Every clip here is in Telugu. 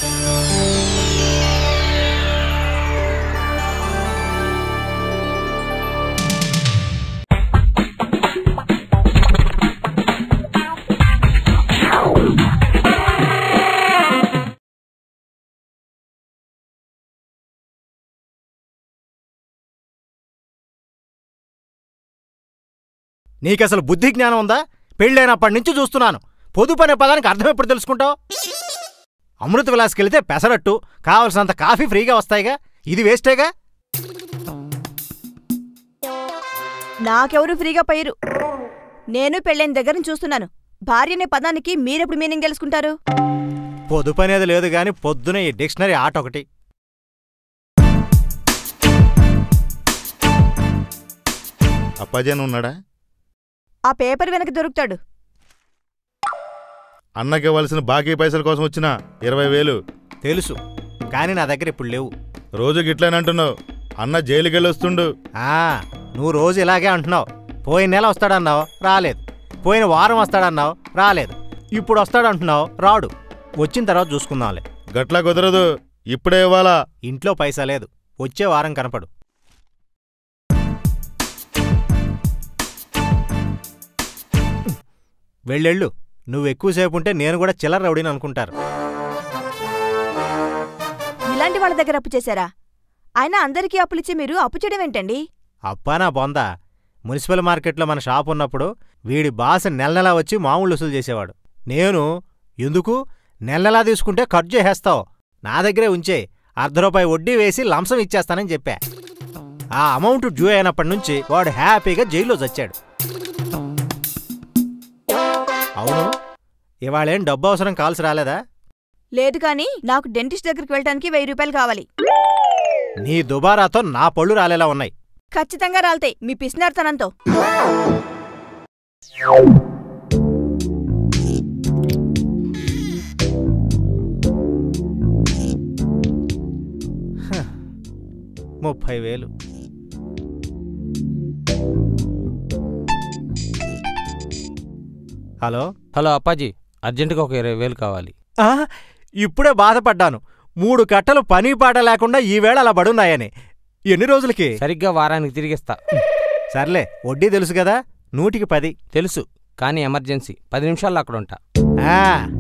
నీకసలు బుద్ధి జ్ఞానం ఉందా పెళ్ళైనప్పటి నుంచి చూస్తున్నాను పొదుపు అనే పదానికి అర్థం ఎప్పుడు తెలుసుకుంటావు అమృత విలాస్కి వెళితే పెసరట్టు కావలసినంత కాఫీ ఫ్రీగా వస్తాయిగా ఇది వేస్టేగా నాకెవరు ఫ్రీగా పోయిరు నేను పెళ్ళైన దగ్గర నుంచి చూస్తున్నాను భార్య అనే పదానికి మీరెప్పుడు మీనింగ్ తెలుసుకుంటారు పొదుపు అనేది లేదు గాని పొద్దున ఈ డిక్షనరీ ఆట ఒకటి అప్పాజీ ఉన్నాడా ఆ పేపర్ వెనక దొరుకుతాడు అన్నకి ఇవ్వాల్సిన బాకీ పైసల కోసం వచ్చిన ఇరవై వేలు తెలుసు కానీ నా దగ్గర ఇప్పుడు లేవు రోజు గిట్లనంటున్నావు అన్న జైలుకి వెళ్ళొస్తుండు ఆ నువ్వు రోజు ఇలాగే అంటున్నావు పోయిన నెల వస్తాడన్నావు రాలేదు పోయిన వారం వస్తాడన్నావు రాలేదు ఇప్పుడు వస్తాడంటున్నావు రాడు వచ్చిన తర్వాత చూసుకుందాంలే గట్లా కుదరదు ఇప్పుడే ఇవ్వాలా ఇంట్లో పైసా లేదు వచ్చే వారం కనపడు వెళ్ళెళ్ళు నువ్వు ఎక్కువసేపు ఉంటే నేను కూడా చిల్లర రౌడీని అనుకుంటారు ఇలాంటి వాళ్ళ దగ్గర అప్పు చేశారా ఆయన అందరికీ అప్పులిచ్చి మీరు అప్పు చేయడం ఏంటండి అప్పానా బొందా మున్సిపల్ మార్కెట్లో మన షాప్ ఉన్నప్పుడు వీడి బాస్ నెల నెలా వచ్చి మామూలు వసూలు చేసేవాడు నేను ఎందుకు నెల నెలా తీసుకుంటే కట్ చేసేస్తావు నా దగ్గరే ఉంచే అర్ధ రూపాయి వడ్డీ వేసి లంసం ఇచ్చేస్తానని చెప్పా ఆ అమౌంట్ డ్యూ అయినప్పటి నుంచి వాడు హ్యాపీగా జైల్లో చచ్చాడు అవును ఇవాళేం డబ్బు అవసరం కాల్సి రాలేదా లేదు కానీ నాకు డెంటిస్ట్ దగ్గరికి వెళ్ళడానికి వెయ్యి రూపాయలు కావాలి నీ దుబారాతో నా పళ్ళు రాలేలా ఉన్నాయి ఖచ్చితంగా రాల్తాయి మీ పిసినార్తనంతో ముప్పై వేలు హలో హలో అప్పాజీ అర్జెంటుగా ఒక ఇరవై వేలు కావాలి ఆ, ఇప్పుడే బాధపడ్డాను మూడు కట్టలు పని పాట లేకుండా ఈవేళ అలా పడున్నాయని ఎన్ని రోజులకి సరిగ్గా వారానికి తిరిగిస్తా సర్లే వడ్డీ తెలుసు కదా నూటికి పది తెలుసు కానీ ఎమర్జెన్సీ పది నిమిషాల్లో అక్కడ ఉంటా ఆ.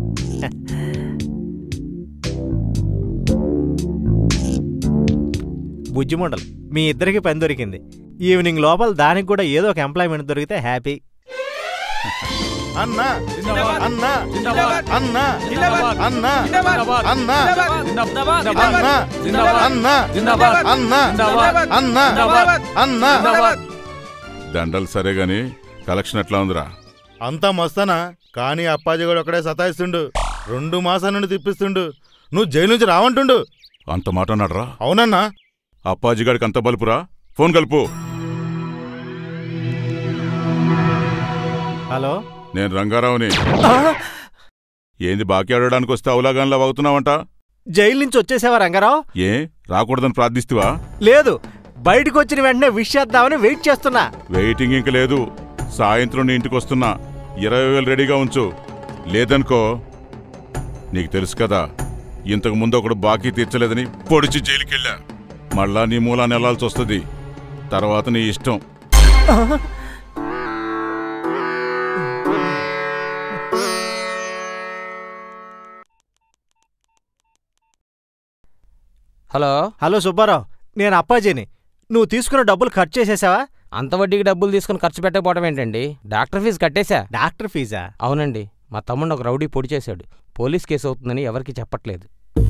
బుజ్జిముండలు మీ ఇద్దరికి పని దొరికింది ఈవినింగ్ లోపల దానికి కూడా ఏదో ఒక ఎంప్లాయ్మెంట్ దొరికితే హ్యాపీ అన్న అన్న అన్న అన్న అన్న అన్న అన్న అన్న అన్న అన్న దండలు సరే గాని కలెక్షన్ ఎట్లా ఉందిరా అంతా మస్తానా కానీ అప్పాజీ కూడా ఒకడే సతాయిస్తుండు రెండు మాసాల నుండి తిప్పిస్తుండు నువ్వు జైలు నుంచి రావంటుండు అంత మాట అన్నాడురా అవునన్నా అప్పాజిగాడికి అంత బలుపురా ఫోన్ కలుపు హలో నేను రంగారావుని ఏంది బాకీ ఆడడానికి వస్తే అవులాగాన్లా అవుతున్నావంట జైలు నుంచి వచ్చేసావా రంగారావు ఏ రాకూడదని ప్రార్థిస్తువా లేదు బయటకు వచ్చిన వెంటనే విష్ చేద్దామని వెయిట్ చేస్తున్నా వెయిటింగ్ ఇంక లేదు సాయంత్రం నీ ఇంటికి వస్తున్నా ఇరవై వేలు రెడీగా ఉంచు లేదనుకో నీకు తెలుసు కదా ఇంతకు ముందు ఒకడు బాకీ తీర్చలేదని పొడిచి జైలుకెళ్ళా మళ్ళా నీ మూలాన్ని వెళ్లాల్సి వస్తుంది తర్వాత నీ ఇష్టం హలో హలో సుబ్బారావు నేను అప్పాజీని నువ్వు తీసుకున్న డబ్బులు ఖర్చు చేసేసావా అంత వడ్డీకి డబ్బులు తీసుకుని ఖర్చు పెట్టకపోవడం ఏంటండి డాక్టర్ ఫీజు కట్టేశా డాక్టర్ ఫీజా అవునండి మా తమ్ముడు ఒక రౌడీ పొడి చేశాడు పోలీస్ కేసు అవుతుందని ఎవరికి చెప్పట్లేదు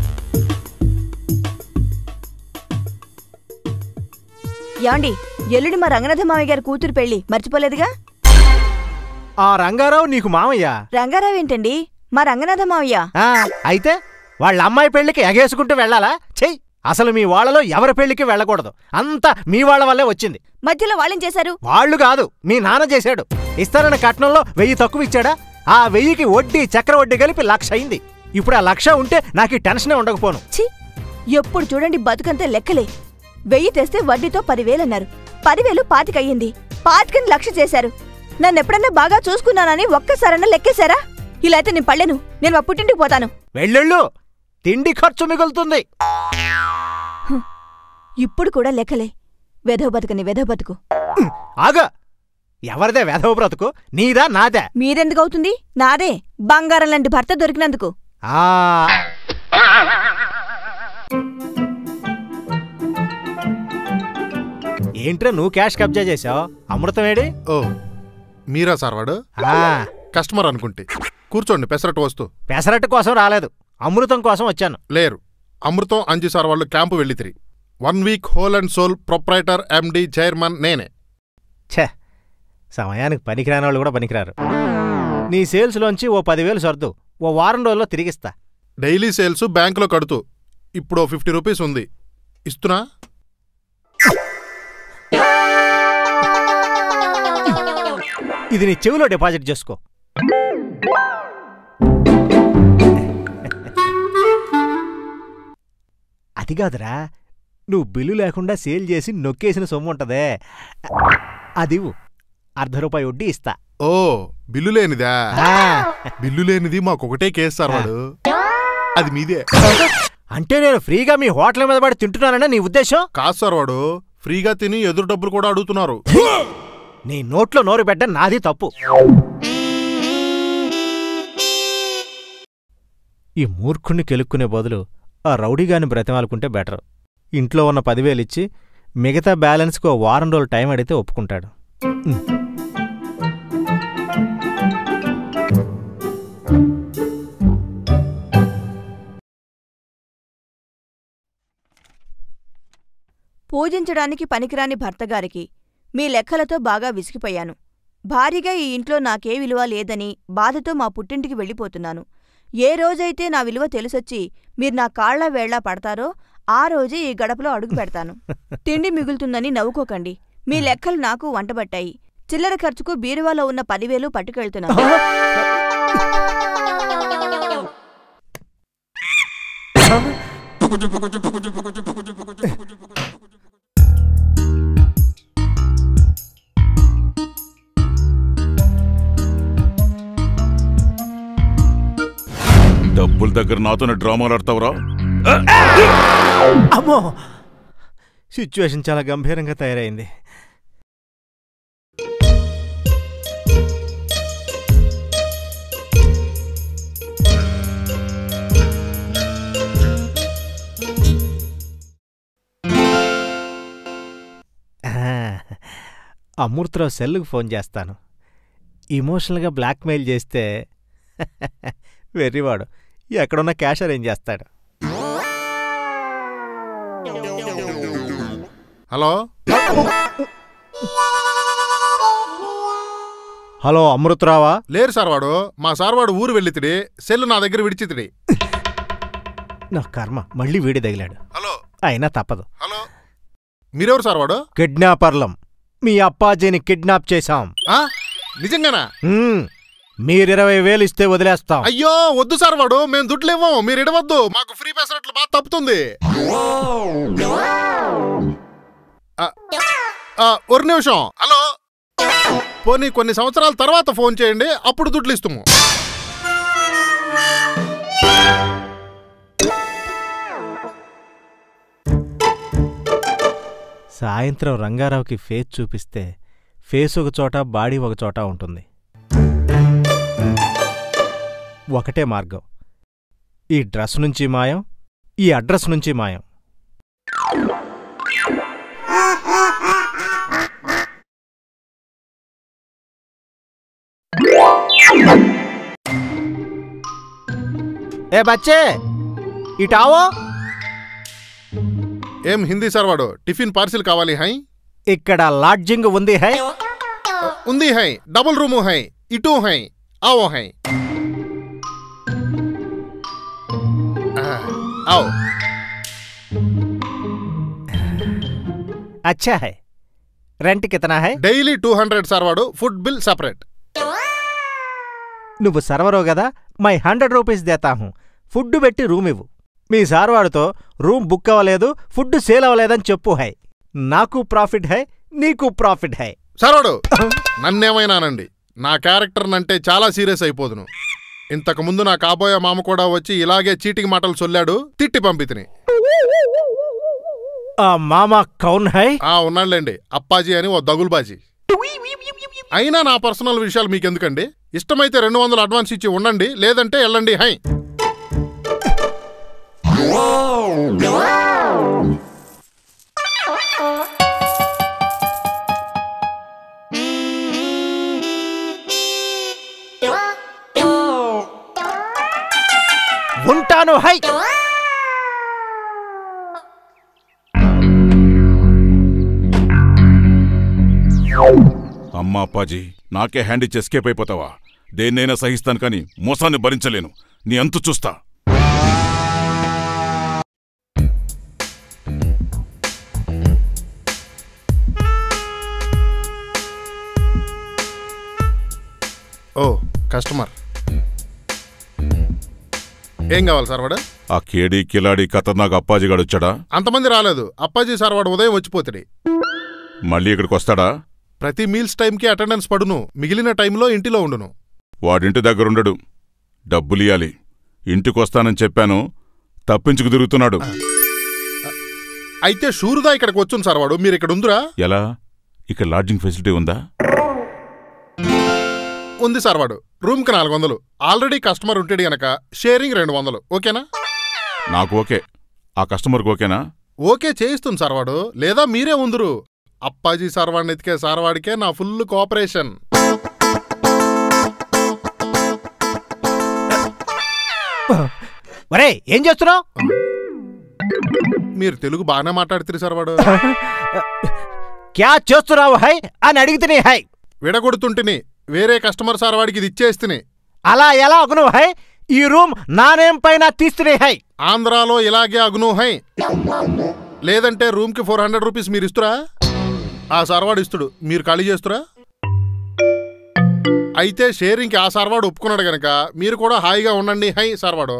ఏమండి ఎల్లుడి మా రంగనాథ మామయ్య గారి కూతురు పెళ్లి మర్చిపోలేదుగా ఆ రంగారావు నీకు మామయ్య రంగారావు ఏంటండి మా రంగనాథ మావయ్య ఆ, అయితే వాళ్ళ అమ్మాయి పెళ్లికి ఎగేసుకుంటూ వెళ్ళాలా చెయ్యి అసలు మీ వాళ్ళలో ఎవరి పెళ్లికి వెళ్ళకూడదు అంతా మీ వాళ్ళ వల్లే వచ్చింది మధ్యలో వాళ్ళేం చేశారు వాళ్ళు కాదు మీ నాన్న చేశాడు ఇస్తానన్న కట్నంలో వెయ్యి తక్కువ ఇచ్చాడా ఆ వెయ్యికి వడ్డీ చక్ర వడ్డీ కలిపి లక్ష అయింది ఇప్పుడు ఆ లక్ష ఉంటే నాకు ఈ టెన్షనే ఉండకపోను ఛీ ఎప్పుడు చూడండి బతుకంతే లెక్కలే వెయ్యి తెస్తే వడ్డీతో పదివేలన్నారు పదివేలు పాతికయ్యింది పాతికని లక్ష చేశారు నన్నెప్పుడన్నా బాగా చూసుకున్నానని ఒక్కసారన్నా లెక్కేశారా ఇలా అయితే నేను పళ్ళెను నేను మా పుట్టింటికి పోతాను వెళ్ళెళ్ళు తిండి ఖర్చు మిగులుతుంది ఇప్పుడు కూడా లెక్కలే వెధవ బతుకని వెధవ బతుకు ఆగ ఎవరిదే వెధవ బ్రతుకు నీదా నాదే మీరెందుకు అవుతుంది నాదే బంగారం లాంటి భర్త దొరికినందుకు ఆ ఏంట్రా నువ్వు క్యాష్ కబ్జా చేసావు అమృతమేడి ఓ మీరా సార్ వాడు ఆ, కస్టమర్ అనుకుంటే కూర్చోండి పెసరట్టు వస్తూ పెసరట్టు కోసం రాలేదు అమృతం కోసం వచ్చాను లేరు అమృతం అంజి సార్ వాళ్ళు క్యాంపు వెళ్ళి తిరిగి one week whole and sole proprietor MD chairman నేనే ఛే సమయానికి పనికిరాని వాళ్ళు కూడా పనికిరారు నీ సేల్స్లోంచి ఓ పదివేలు సర్దు ఓ వారం రోజుల్లో తిరిగిస్తా డైలీ సేల్స్ బ్యాంకులో కడుతూ ఇప్పుడు ఫిఫ్టీ రూపీస్ ఉంది ఇస్తున్నా ఇది నీ చెవిలో డిపాజిట్ చేసుకో అది కాదురా నువ్వు బిల్లు లేకుండా సేల్ చేసి నొక్కేసిన సొమ్ము ఉంటదే అది ఇవ్వు. అర్ధ రూపాయి వడ్డీ ఇస్తా ఓ బిల్లు లేనిదా ఆ, బిల్లు లేనిది మాకొకటే కేసు సార్ వాడు అది మీదే అంటే నేను ఫ్రీగా మీ హోటల్ మీద పడి తింటున్నాననే నీ ఉద్దేశం కాదు సార్ వాడు ఫ్రీగా తిని ఎదురు డబ్బులు కూడా అడుగుతున్నారు నీ నోట్లో నోరు పెట్ట నాది తప్పు ఈ మూర్ఖుణ్ణి కెలుక్కునే బదులు ఆ రౌడీగాని బ్రతిమాలుకుంటే బెటర్ ఇంట్లో ఉన్న పదివేలు ఇచ్చి మిగతా బ్యాలెన్స్కి ఓ వారం రోజులు టైం అడిగితే ఒప్పుకుంటాడు ఉమ్. పూజించడానికి పనికిరాని భర్తగారికి మీ లెక్కలతో బాగా విసిగిపోయాను భారీగా ఈ ఇంట్లో నాకే విలువ లేదని బాధతో మా పుట్టింటికి వెళ్ళిపోతున్నాను ఏ రోజైతే నా విలువ తెలిసొచ్చి మీరు నా కాళ్ల వేళ్లా పడతారో ఆ రోజే ఈ గడపలో అడుగు పెడతాను తిండి మిగులుతుందని నవ్వుకోకండి మీ లెక్కలు నాకు వంటబట్టాయి చిల్లర ఖర్చుకు బీరువాలో ఉన్న పదివేలు పట్టుకెళ్తున్నాను డబ్బుల దగ్గర నాతోనే డ్రామాలు ఆడతావురా అమ్మో సిచ్యువేషన్ చాలా గంభీరంగా తయారైంది ఆ, అమృతరావు సెల్లుకు ఫోన్ చేస్తాను ఇమోషనల్గా బ్లాక్మెయిల్ చేస్తే వెర్రివాడు ఎక్కడున్న క్యాష్ అరేంజ్ చేస్తాడు హలో హలో అమృతరావా లేరు సార్ వాడు మా సార్ వాడు ఊరు వెళ్ళితిడి సెల్ నా దగ్గర విడిచితిడి నా కర్మ మళ్ళీ వీడి తగిలాడు హలో అయినా తప్పదు హలో మీరెవరు సార్ వాడు కిడ్నాపర్లం మీ అప్పాజీని కిడ్నాప్ చేశాం ఆ? నిజంగానా మ్మ్. మీరిరవై వేలు ఇస్తే వదిలేస్తాం అయ్యో వద్దు సార్ వాడు మేము దుడ్లు ఇవ్వం మీరు ఇడవద్దు మాకు ఫ్రీ పెసరట్లు బాగా తప్పుతుంది ఆ, ఆ, ఒక నిమిషం హలో పోనీ కొన్ని సంవత్సరాల తర్వాత ఫోన్ చేయండి అప్పుడు దుడ్లు ఇస్తాము సాయంత్రం రంగారావుకి ఫేస్ చూపిస్తే ఫేస్ ఒక చోట బాడీ ఒక చోట ఉంటుంది ఒకటే మార్గం ఈ డ్రెస్ నుంచి మాయం ఈ అడ్రస్ నుంచి మాయం ఏ బచ్చే ఇటావో ఏం హిందీ సార్ వాడు టిఫిన్ పార్సిల్ కావాలి హై ఇక్కడ లాడ్జింగ్ ఉంది హై ఉంది హై డబుల్ రూము హై ఇటు హై ఆవో హై ఆ, आओ अच्छा है రెంట్ కితనా హై డైలీ టూ హండ్రెడ్ సార్ వాడు ఫుడ్ బిల్ సపరేట్ నువ్వు సర్వరో కదా మై హండ్రెడ్ రూపీస్ దేతా హూ ఫుడ్ పెట్టి రూమ్ ఇవ్వు మీ సార్వాడితో రూమ్ బుక్ అవ్వలేదు ఫుడ్ సేల్ అవ్వలేదని చెప్పు హై నాకు ప్రాఫిట్ హై నీకు ప్రాఫిట్ హై సార్ వాడు నన్నేమైనానండి నా క్యారెక్టర్ అంటే చాలా సీరియస్ అయిపోదును ఇంతకుముందు నా కాబోయే మామ కూడా వచ్చి ఇలాగే చీటింగ్ మాటలు చొల్లాడు తిట్టి పంపితిని ఆ మామ కౌన్ హై ఆ ఉన్నాడులేండి అప్పాజీ అని ఓ దగులుబాజీ అయినా నా పర్సనల్ విషయాలు మీకెందుకండి ఇష్టమైతే రెండు వందలు అడ్వాన్స్ ఇచ్చి ఉండండి లేదంటే వెళ్ళండి హై ఉంటాను హై అమ్మా అప్పాజీ నాకే హ్యాండ్ ఇచ్చి ఎస్కేప్ అయిపోతావా దేన్నైనా సహిస్తాను కానీ మోసాన్ని భరించలేను నీ అంతు చూస్తా ఓ కస్టమర్ ఏం కావాలి సార్ వాడు ఆ కేడి కిలాడి ఖతర్నాక్ అప్పాజీగాడు వచ్చాడా అంతమంది రాలేదు అప్పాజీ సార్ వాడు ఉదయం వచ్చిపోతాడు మళ్ళీ ఇక్కడికి వస్తాడా ప్రతి మీల్స్ టైంకి అటెండెన్స్ పడును మిగిలిన టైంలో ఇంటిలో ఉండును వాడింటి దగ్గరుండడు డబ్బులియాలి ఇంటికొస్తానని చెప్పాను తప్పించుకు తిరుగుతున్నాడు అయితే షూరుదా ఇక్కడికి వచ్చును సార్ వాడు మీరు ఇక్కడ ఉందిరా ఎలా ఇక్కడ లాడ్జింగ్ ఫెసిలిటీ ఉందా ఉంది సార్ వాడు రూమ్కి నాలుగు వందలు ఆల్రెడీ కస్టమర్ ఉంటాడు గనక షేరింగ్ రెండు వందలు ఓకేనా నాకు ఓకే ఆ కస్టమర్కి ఓకేనా ఓకే చేయిస్తుంది సార్ వాడు లేదా మీరే ఉందురు అప్పాజీ సార్వాడిని ఎతికే సార్వాడికే నా ఫుల్ కోఆపరేషన్ ఒరే ఏం చేస్తున్నావు మీరు తెలుగు బాగానే మాట్లాడుతురు సార్ వాడు క్యా చేస్తున్నావు హై అని అడిగితే హై విడగొడుతుంటిని వేరే కస్టమర్ సార్ వాడికి ఇది ఇచ్చేస్తుని అలా ఎలా అగును హై ఈ రూమ్ నానేం పైన తీస్తునే హై ఆంధ్రాలో ఇలాగే అగును హై లేదంటే రూమ్కి ఫోర్ హండ్రెడ్ రూపీస్ మీరు ఇస్తురా ఆ సర్వాడు ఇస్తుడు మీరు ఖాళీ చేస్తురా అయితే షేరింగ్కి ఆ సర్వాడు ఒప్పుకున్నాడు గనక మీరు కూడా హాయిగా ఉండండి హై సర్వాడు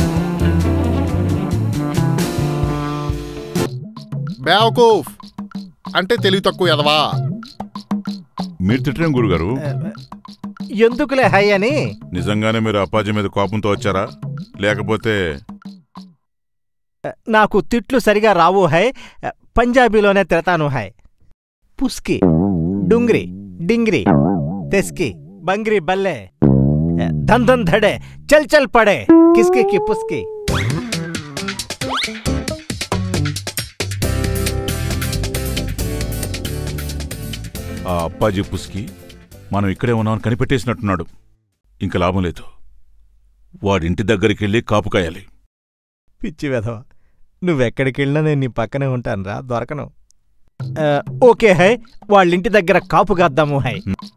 బేవకూఫ్ అంటే తెలివి తక్కువ ఎదవా మీరు తిట్టడం గురుగారు ఎందుకులే హై అని నిజంగానే మీరు అప్పాజీ మీద కోపంతో వచ్చారా లేకపోతే నాకు తిట్లు సరిగా రావు హై పంజాబీలోనే తిడతాను హై పుస్కి డుంగ్రి డింగ్రి తెస్కి బంగ్రి బల్లే ధన్ ధన్ ధడే చల్ చల్ పడే కిస్కి కి పుస్కి ఆ అప్పాజీ పుస్కి మనం ఇక్కడే ఉన్నామని కనిపెట్టేసినట్టున్నాడు ఇంక లాభం లేదు వాడింటి దగ్గరికి వెళ్ళి కాపు కాయాలి పిచ్చి వెధవ నువ్వెక్కడికెళ్ళినా నేను నీ పక్కనే ఉంటానురా దొరకను ఆ, ఓకే హై వాళ్ళింటి దగ్గర కాపు కాద్దాము హై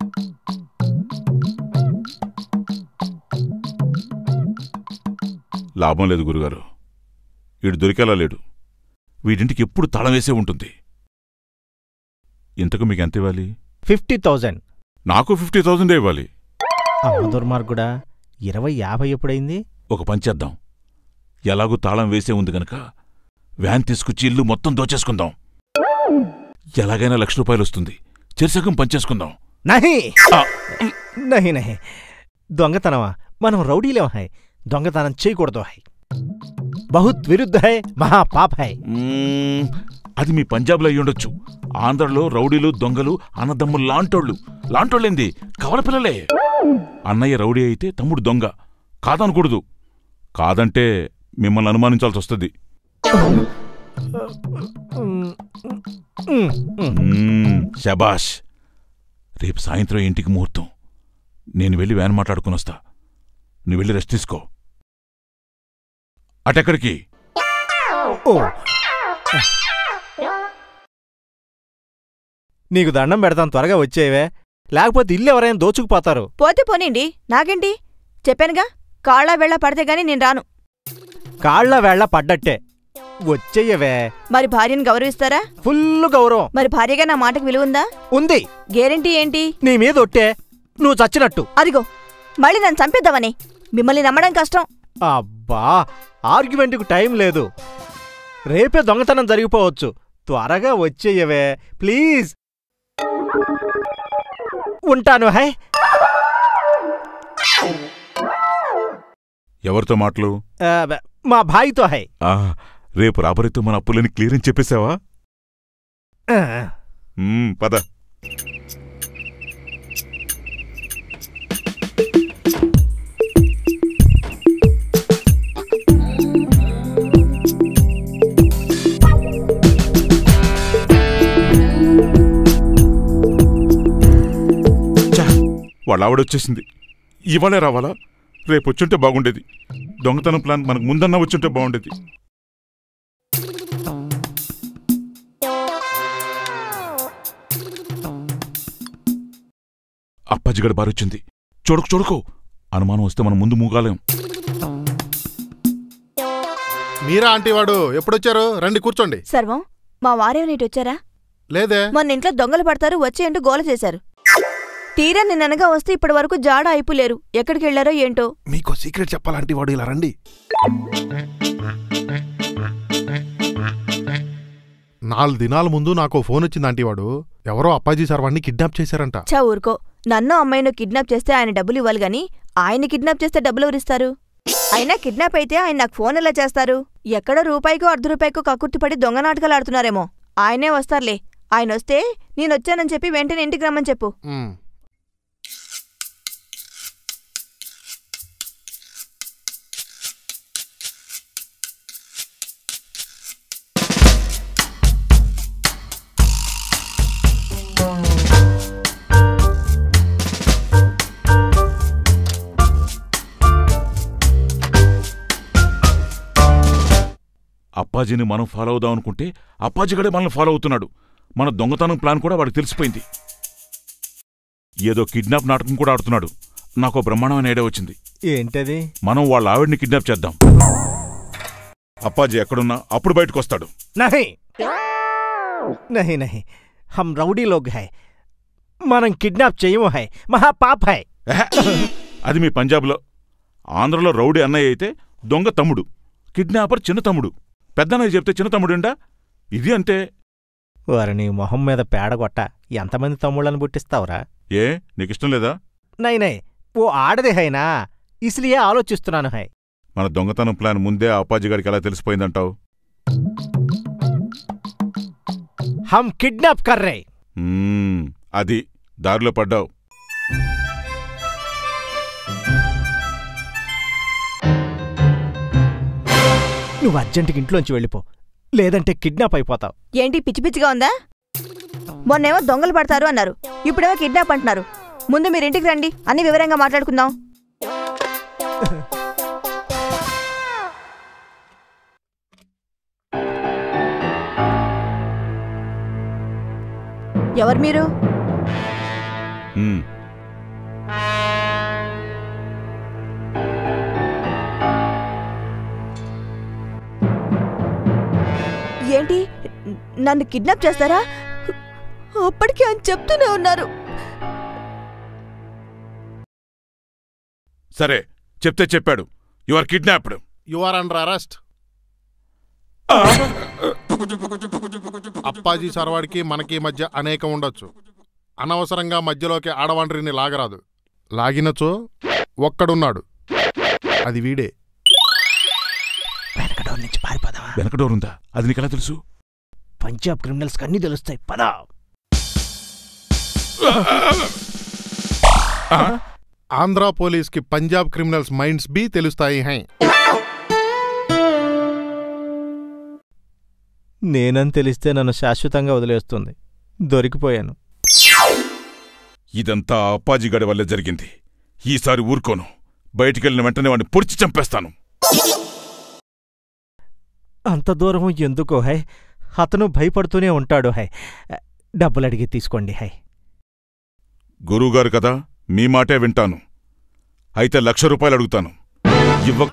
లాభం లేదు గురుగారు వీడు దొరికేలా లేడు వీడింటికి ఎప్పుడు తాళం వేసే ఉంటుంది ఇంతకు మీకు ఎంత ఇవ్వాలి ఫిఫ్టీ థౌజండ్ నాకు ఫిఫ్టీ థౌజండే ఇవ్వాలి అమ్మ దుర్మార్గుడా ఇరవై యాభై ఎప్పుడైంది ఒక పని చేద్దాం ఎలాగూ తాళం వేసే ఉంది గనక వ్యాన్ తీసుకొచ్చి ఇల్లు మొత్తం దోచేసుకుందాం ఎలాగైనా లక్ష రూపాయలు వస్తుంది చెరిసగం పంచేసుకుందాం నహి ఆ. నహి నహి దొంగతనమా మనం రౌడీలేం హై దొంగతనం చేయకూడదు హై బహుత్ విరుద్ధ హై మహా పాప హై మ్మ్, అది మీ పంజాబ్లో అయ్యుండొచ్చు ఆంధ్రలో రౌడీలు దొంగలు అన్నదమ్ములు లాంటోళ్ళు లాంటోళ్ళేంది కవల పిల్లలే అన్నయ్య రౌడీ అయితే తమ్ముడు దొంగ కాదనకూడదు కాదంటే మిమ్మల్ని అనుమానించాల్సి వస్తుంది మ్, మ్, మ్. మ్మ్, శబాష్ రేపు సాయంత్రం ఇంటికి ముహూర్తం నేను వెళ్ళి వ్యాన్ మాట్లాడుకుని వస్తా నువ్వు వెళ్ళి రెస్ట్ తీసుకో అటెక్కడికి ఓ నీకు దండం పెడతాను త్వరగా వచ్చేవే లేకపోతే ఇల్లు ఎవరైనా దోచుకుపోతారు పోతే పోనీండి నాకేంటి చెప్పానుగా కాళ్ళ వెళ్ళ పడితే గాని నేను రాను కాళ్ల వేళ్ల పడ్డట్టే వచ్చేయవే మరి భార్యను గౌరవిస్తారా ఫుల్ గౌరవం మరి భార్యగా నా మాటకు విలువ ఉందా ఉంది గ్యారెంటీ ఏంటి నీ మీద ఒట్టే నువ్వు చచ్చినట్టు అదిగో మళ్ళీ నన్ను చంపేద్దామని మిమ్మల్ని నమ్మడం కష్టం అబ్బా ఆర్గ్యుమెంట్కు టైం లేదు రేపే దొంగతనం జరిగిపోవచ్చు త్వరగా వచ్చేయవే ప్లీజ్ ఉంటాను హై ఎవరితో మాటలు ఆ, బ- మా భాయితో హై ఆ, రేపు రాబరితో మన అప్పులని క్లియర్ అని చెప్పేశావా ఆ, మ్మ్, పద ఛా, వాళ్ళ ఆవిడొచ్చేసింది ఇవాళే రావాలా రేపు వచ్చుంటే బాగుండేది దొంగతనం ప్లాన్ మనకు ముందన్నా వచ్చుంటే బాగుండేది అప్పాజిగడ బారొచ్చింది చూడకు చూడకు అనుమానం వస్తే మనం ముందు మూగాలేం మీరా ఆంటీ వాడు ఎప్పుడొచ్చారు రండి కూర్చోండి సర్వం మా వారేమనేటి వచ్చారా లేదే మొన్న ఇంట్లో దొంగలు పడతారు వచ్చేయంటూ గోల చేశారు తీరా నిన్ననగా వస్తే ఇప్పటి వరకు జాడ అయిపోలేరు ఎక్కడికి వెళ్లారో ఏంటో మీకు సీక్రెట్ చెప్పాలంటే వాడు ఇలా రండి నాలుగు దినాల ముందు నాకు ఫోన్ వచ్చింది ఆంటీ వాడు ఎవరో అప్పాజీ సార్ వాడిని కిడ్నాప్ చేశారంట చా ఊరుకో నన్ను అమ్మాయిను కిడ్నాప్ చేస్తే ఆయన డబ్బులు ఇవ్వాలి గాని ఆయన కిడ్నాప్ చేస్తే డబ్బులు ఎవరిస్తారు అయినా కిడ్నాప్ అయితే ఆయన నాకు ఫోన్ ఎలా చేస్తారు ఎక్కడో రూపాయికో అర్ధ రూపాయికో కక్కుర్తిపడి దొంగ నాటకాలు ఆడుతున్నారేమో ఆయనే వస్తారులే ఆయన వస్తే నేనొచ్చానని చెప్పి వెంటనే ఇంటికి రమ్మని చెప్పు ఉమ్. అప్పాజీని మనం ఫాలో అవుదాం అనుకుంటే అప్పాజీగడే మనల్ని ఫాలో అవుతున్నాడు మన దొంగతనం ప్లాన్ కూడా వాడికి తెలిసిపోయింది ఏదో కిడ్నాప్ నాటకం కూడా ఆడుతున్నాడు నాకు బ్రహ్మాండమైన ఐడియా వచ్చింది ఏంటది మనం వాళ్ళ ఆవిడ్ని కిడ్నాప్ చేద్దాం అప్పాజీ ఎక్కడున్నా అప్పుడు బయటకు వస్తాడు नहीं नहीं नहीं हम రౌడీ లోగ్ హై మనం కిడ్నాప్ చేయము హై మహా పాప్ హై ఎహె, అది మీ పంజాబ్లో ఆంధ్రలో రౌడీ అన్నయ్య అయితే దొంగ తమ్ముడు కిడ్నాపర్ చిన్న తమ్ముడు పెద్దన్నయ్య చెప్తే చిన్న తమ్ముడుండా ఇది అంతే వారిని మొహం మీద పేడగొట్ట ఎంతమంది తమ్ముళ్ళని పుట్టిస్తావురా ఏ నీకిష్టం లేదా నై నై ఓ ఆడదే హైనా ఇస్లియే ఆలోచిస్తున్నాను హై మన దొంగతనం ప్లాన్ ముందే ఆ అప్పాజీ గారికి ఎలా తెలిసిపోయిందంటావు హమ్ కిడ్నాప్ కర్రే మ్మ్, అది దారిలో పడ్డావు నువ్వు అర్జెంటుకి ఇంట్లోంచి వెళ్ళిపో లేదంటే కిడ్నాప్ అయిపోతావు ఏంటి పిచ్చి పిచ్చిగా ఉందా మొన్నేమో దొంగలు పడతారు అన్నారు ఇప్పుడేమో కిడ్నాప్ అంటున్నారు ముందు మీరు ఇంటికి రండి అన్ని వివరంగా మాట్లాడుకుందాం ఎవరు మీరు మ్మ్, ఏంటి నన్ను కిడ్నాప్ చేస్తారా అప్పటికే అని చెప్తూనే ఉన్నారు సరే చెప్తే చెప్పాడు you are kidnapped you are under arrest Appaji సర్వాడికి మనకి మధ్య అనేకం ఉండొచ్చు అనవసరంగా మధ్యలోకి ఆడవాండ్రిని లాగరాదు లాగినచో ఒక్కడున్నాడు అది వీడే వెనక డోర్ నుంచి పారిపోదావా వెనక డోర్ ఉందా అది నీకెలా తెలుసు పంజాబ్ క్రిమినల్స్కి అన్నీ తెలుస్తాయి పదా ఆంధ్ర పోలీస్కి పంజాబ్ క్రిమినల్స్ మైండ్స్ బి తెలుస్తాయి హై నేనని తెలిస్తే నన్ను శాశ్వతంగా వదిలేస్తుంది దొరికిపోయాను ఇదంతా ఆ అప్పాజీ గాడి వల్లే జరిగింది ఈసారి ఊరుకోను బయటికెళ్ళిన వెంటనే వాడిని పొడిచి చంపేస్తాను అంత దూరం ఎందుకో హై అతను భయపడుతూనే ఉంటాడు హై డబ్బులు అడిగి తీసుకోండి హై గురువుగారు కదా మీ మాటే వింటాను అయితే లక్ష రూపాయలు అడుగుతాను ఇవ్వ